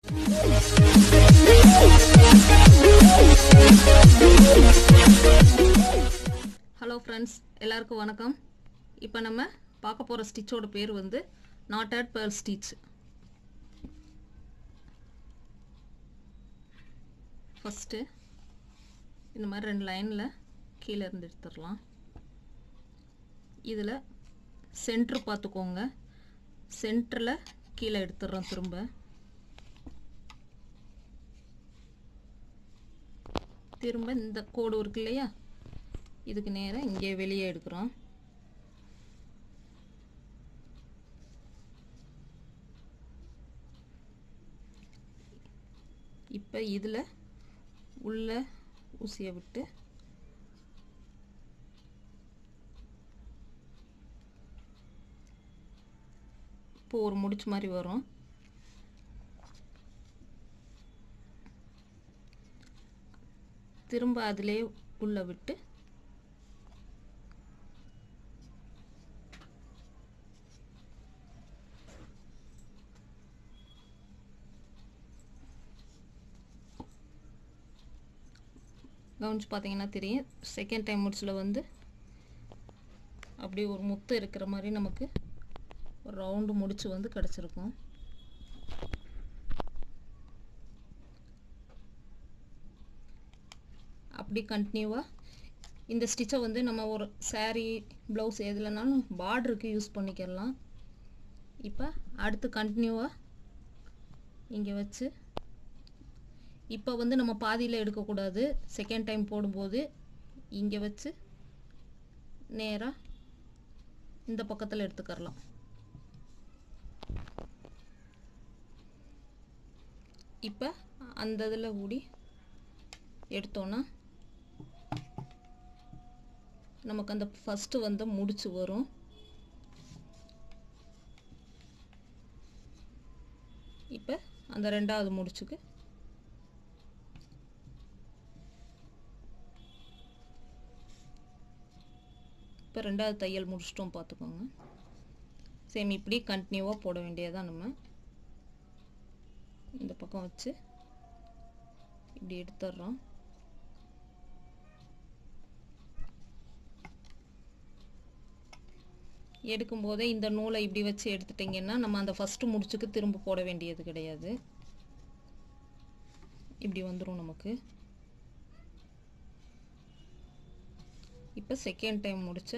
hello friends எல்லாருக்கும் வணக்கம் இப்போ நம்ம பார்க்க போகிற ஸ்டிச்சோட பேர் வந்து knot at pearl stitch first இந்த மாதிரி ரெண்டு லைனில் கீழே இருந்து எடுத்துடலாம் இதில் சென்ட்ரு பார்த்துக்கோங்க சென்டரில் கீழே எடுத்துடுறோம் திரும்ப திரும்ப இந்த கோடு இருக்கு இல்லையா இதுக்கு நேராக இங்கே வெளியே எடுக்கிறோம் இப்போ இதில் உள்ள ஊசியை விட்டு இப்போ ஒரு முடிச்சு மாதிரி வரும் திரும்ப அதிலே உள்ள விட்டு கவனிச்சு பார்த்தீங்கன்னா தெரியும் செகண்ட் டைம் முடிச்சில் வந்து அப்படியே ஒரு முத்து இருக்கிற மாதிரி நமக்கு ஒரு ரவுண்டு முடிச்சு வந்து கிடச்சிருக்கும் அப்படி கண்டினியூவாக இந்த ஸ்டிச்சை வந்து நம்ம ஒரு saree ப்ளவுஸ் எதுலனாலும் பார்டருக்கு யூஸ் பண்ணிக்கிடலாம் இப்போ அடுத்து கண்டினியூவாக இங்கே வச்சு இப்போ வந்து நம்ம பாதியில் எடுக்கக்கூடாது செகண்ட் டைம் போடும்போது இங்கே வச்சு நேராக இந்த பக்கத்தில் எடுத்துக்கரலாம் இப்போ அந்த இதில் கூடி எடுத்தோன்னா நமக்கு அந்த ஃபஸ்ட்டு வந்து முடிச்சு வரும் இப்போ அந்த ரெண்டாவது முடிச்சுக்கு இப்போ ரெண்டாவது தையல் முடிச்சிட்டோம் பார்த்துக்கோங்க சேம் இப்படி கண்டினியூவாக போட வேண்டியதான் நம்ம இந்த பக்கம் வச்சு இப்படி எடுத்துடுறோம் எடுக்கும்போதே இந்த நூலை இப்படி வச்சு எடுத்துட்டிங்கன்னா நம்ம அந்த ஃபஸ்ட்டு முடிச்சுக்கு திரும்ப போட வேண்டியது கிடையாது இப்படி வந்துடும் நமக்கு இப்போ செகண்ட் டைம் முடிச்ச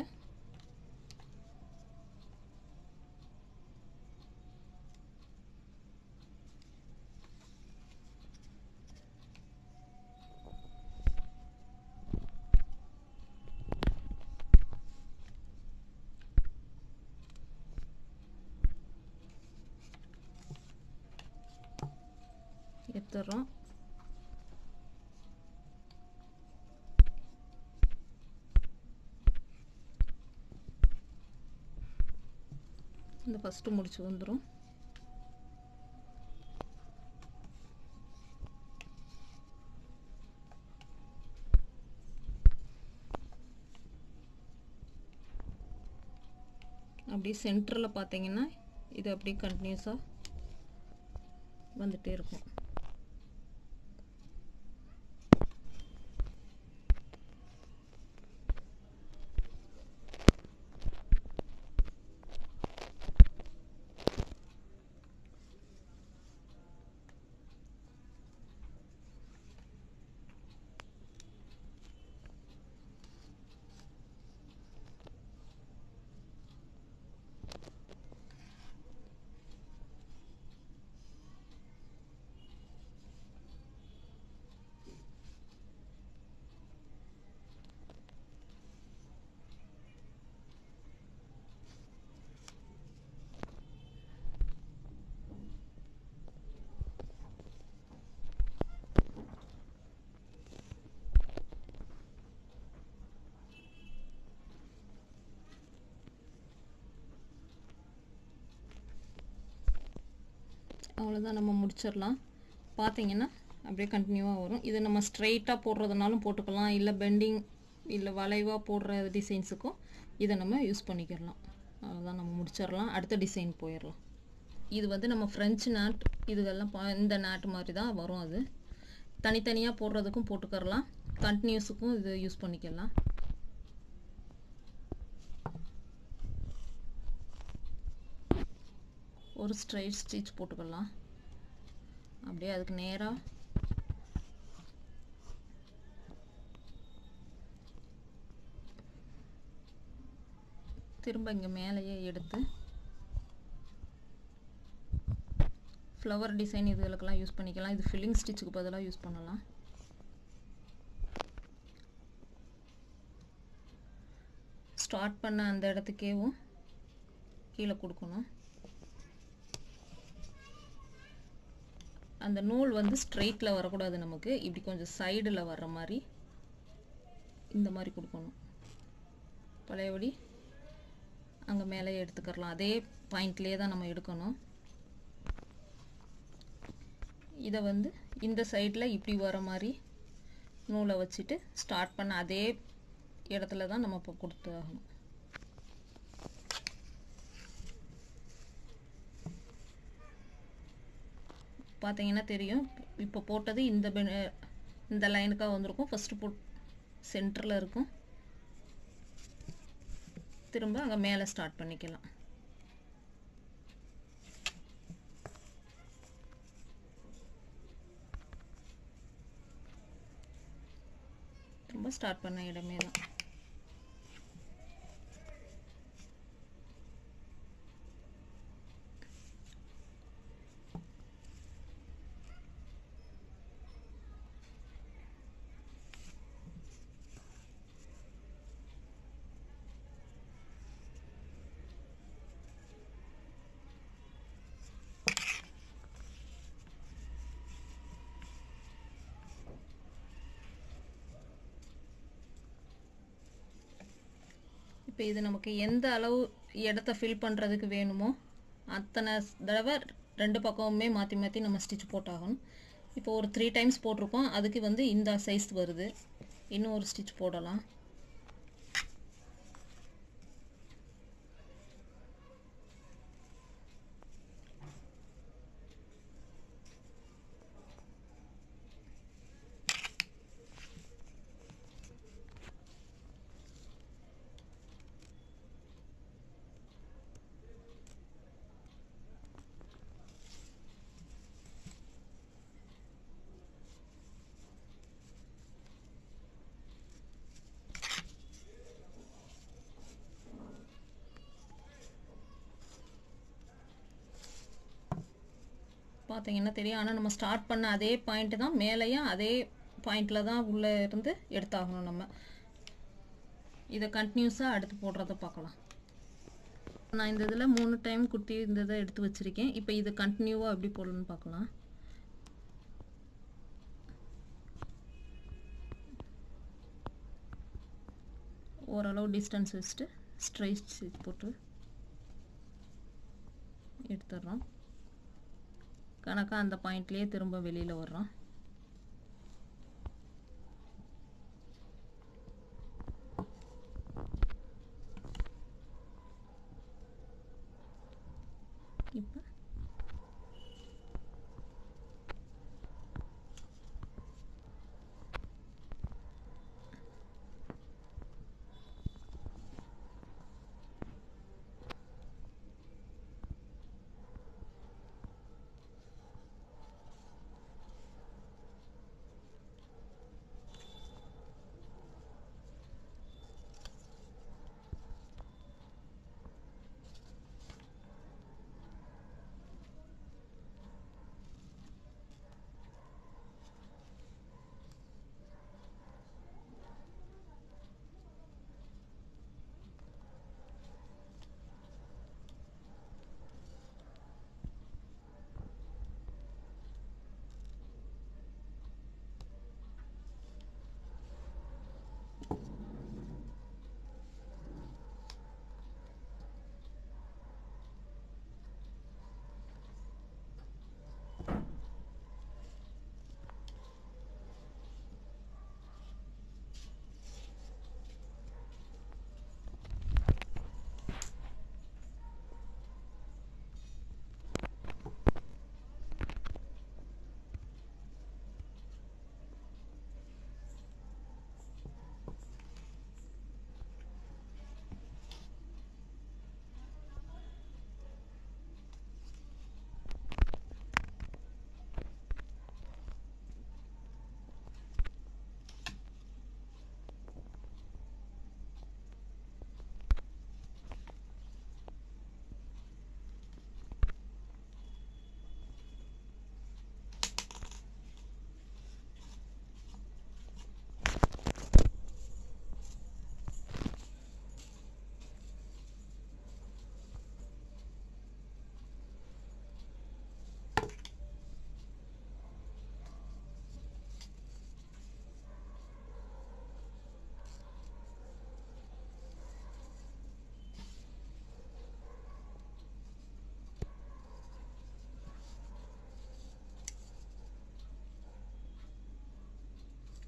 எடுத்துடுறோம் இந்த ஃபஸ்ட்டு முடிச்சு வந்துடும் அப்படியே சென்டரில் பார்த்தீங்கன்னா இது அப்படியே கண்டினியூஸாக வந்துட்டே இருக்கும் அவ்வளோதான் நம்ம முடிச்சிடலாம் பார்த்தீங்கன்னா அப்படியே கண்டினியூவாக வரும் இது நம்ம ஸ்ட்ரைட்டாக போடுறதுனாலும் போட்டுக்கலாம் இல்லை பெண்டிங் இல்லை வளைவாக போடுற டிசைன்ஸுக்கும் இதை நம்ம யூஸ் பண்ணிக்கிடலாம் அவ்வளோதான் நம்ம முடிச்சிடலாம் அடுத்த டிசைன் போயிடலாம் இது வந்து நம்ம ஃப்ரெஞ்சு நாட் இதுகெல்லாம் பா இந்த நாட் மாதிரி தான் வரும் அது தனித்தனியாக போடுறதுக்கும் போட்டுக்கரலாம் கண்டினியூஸுக்கும் இது யூஸ் பண்ணிக்கலாம் ஒரு ஸ்ட்ரைட் ஸ்டிச் போட்டுக்கலாம் அப்படியே அதுக்கு நேராக திரும்ப இங்கே மேலேயே எடுத்து ஃப்ளவர் டிசைன் இதுகளுக்கெல்லாம் யூஸ் பண்ணிக்கலாம் இது ஃபில்லிங் ஸ்டிச்சுக்கு பதிலாக யூஸ் பண்ணலாம் ஸ்டார்ட் பண்ண அந்த இடத்துக்கேவும் கீழே கொடுக்கணும் அந்த நூல் வந்து ஸ்ட்ரெயிட்டில் வரக்கூடாது நமக்கு இப்படி கொஞ்சம் சைடில் வர்ற மாதிரி இந்த மாதிரி கொடுக்கணும் பழையபடி அங்கே மேலே எடுத்துக்கிறலாம் அதே பாயிண்ட்லேயே தான் நம்ம எடுக்கணும் இதை வந்து இந்த சைடில் இப்படி வர மாதிரி நூலை வச்சுட்டு ஸ்டார்ட் பண்ண அதே இடத்துல தான் நம்ம இப்போ கொடுத்து ஆகணும் பார்த்தீங்கன்னா தெரியும் இப்போ போட்டது இந்த இந்த லைனுக்காக வந்திருக்கும் ஃபஸ்ட்டு போட் சென்டரில் இருக்கும் திரும்ப அங்கே மேலே ஸ்டார்ட் பண்ணிக்கலாம் திரும்ப ஸ்டார்ட் பண்ண இடமே தான் இப்போ இது நமக்கு எந்த அளவு இடத்த ஃபில் பண்ணுறதுக்கு வேணுமோ அத்தனை தடவை ரெண்டு பக்கமுமே மாற்றி மாற்றி நம்ம ஸ்டிச் போட்டாகணும் இப்போ ஒரு த்ரீ டைம்ஸ் போட்டிருக்கோம் அதுக்கு வந்து இந்த சைஸ் வருது இன்னும் ஒரு ஸ்டிச் போடலாம் பார்த்தீங்கன்னா தெரியும் ஆனால் நம்ம ஸ்டார்ட் பண்ண அதே பாயிண்ட்டு தான் மேலேயும் அதே பாயிண்டில் தான் உள்ளே இருந்து எடுத்தாகணும் நம்ம இதை கண்டினியூஸாக அடுத்து போடுறத பார்க்கலாம் நான் இந்த இதில் மூணு டைம் குட்டி இந்த இதை எடுத்து வச்சுருக்கேன் இப்போ இது கண்டினியூவாக எப்படி போடணும்னு பார்க்கலாம் ஓரளவு டிஸ்டன்ஸ் வச்சுட்டு ஸ்ட்ரைட் போட்டு எடுத்துடுறோம் கணக்காக அந்த பாயிண்ட்லேயே திரும்ப வெளியில் வர்றோம் இப்போ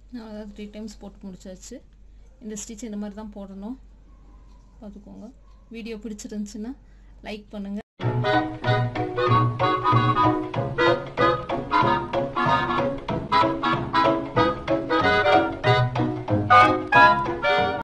நான் அதாவது த்ரீ டைம்ஸ் போட்டு முடிச்சாச்சு இந்த ஸ்டிச் இந்த மாதிரி தான் போடணும் பார்த்துக்கோங்க வீடியோ பிடிச்சிருந்துச்சுன்னா லைக் பண்ணுங்கள்